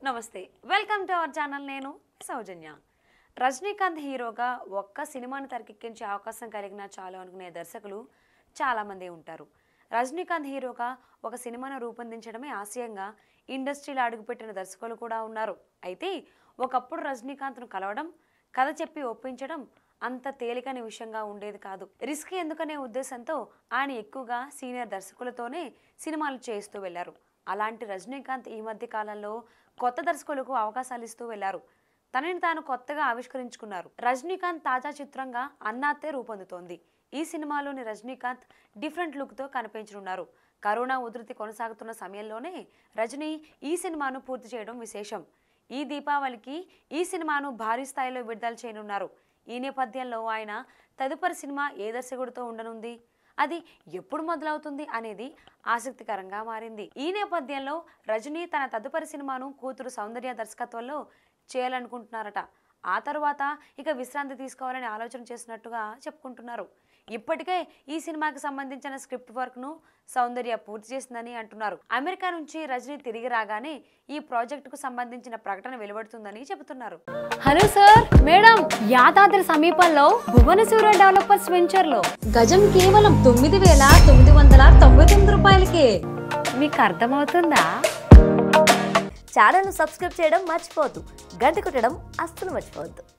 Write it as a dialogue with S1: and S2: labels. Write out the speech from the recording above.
S1: నమస్తే welcome to our channel నేను సౌజన్య రజనీకాంత్ హీరోగా ఒక్క సినిమాని తెరకెక్కించే అవకాశం కలిగిన చాలు అనుకునే దర్శకులు చాలామంది ఉంటారు రజనీకాంత్ హీరోగా ఒక సినిమాను రూపొందించడమే ఆశయంగా ఇండస్ట్రీలో అడుగుపెట్టిన దర్శకులు కూడా ఉన్నారు అయితే ఒకప్పుడు రజనీకాంత్ను కలవడం కథ చెప్పి ఒప్పించడం అంత తేలికని విషయంగా ఉండేది కాదు రిస్క్ ఎందుకనే ఉద్దేశంతో ఆయన ఎక్కువగా సీనియర్ దర్శకులతోనే సినిమాలు చేస్తూ వెళ్లారు అలాంటి రజనీకాంత్ ఈ మధ్య కాలంలో కొత్త దర్శకులకు అవకాశాలు ఇస్తూ వెళ్లారు తనని తాను కొత్తగా ఆవిష్కరించుకున్నారు రజనీకాంత్ తాజా చిత్రంగా అన్నాతే రూపొందుతోంది ఈ సినిమాలోని రజనీకాంత్ డిఫరెంట్ లుక్తో కనిపించనున్నారు కరోనా ఉధృతి కొనసాగుతున్న సమయంలోనే రజనీ ఈ సినిమాను పూర్తి చేయడం విశేషం ఈ దీపావళికి ఈ సినిమాను భారీ స్థాయిలో విడుదల చేయనున్నారు ఈ నేపథ్యంలో ఆయన తదుపరి సినిమా ఏ దర్శకుడితో ఉండనుంది అది ఎప్పుడు మొదలవుతుంది అనేది ఆసక్తికరంగా మారింది ఈ నేపథ్యంలో రజనీ తన తదుపరి సినిమాను కూతురు సౌందర్య దర్శకత్వంలో చేయాలనుకుంటున్నారట ఆ తర్వాత ఇక విశ్రాంతి తీసుకోవాలని ఆలోచన చేసినట్టుగా చెప్పుకుంటున్నారు ఇప్పటికే ఈ సినిమాకి సంబంధించిన స్క్రిప్ట్ వర్క్ను సౌందర్య పూర్తి చేసిందని అంటున్నారు అమెరికా నుంచి రజనీ తిరిగి రాగానే ఈ ప్రాజెక్టుకు సంబంధించిన ప్రకటన వెలువడుతుందని చెబుతున్నారు హలో సార్ మేడం యాదాద్రి సమీపంలో భువనసూర డెవలపర్స్ వెంచర్ లో
S2: గజం కేవలం తొమ్మిది వేల తొమ్మిది వందల తొంభై తొమ్మిది రూపాయలకే
S1: మీకు అర్థమవుతుందా
S3: ఛానల్ను సబ్స్క్రైబ్ చేయడం మర్చిపోవద్దు గంట కొట్టడం అస్సలు మర్చిపోవద్దు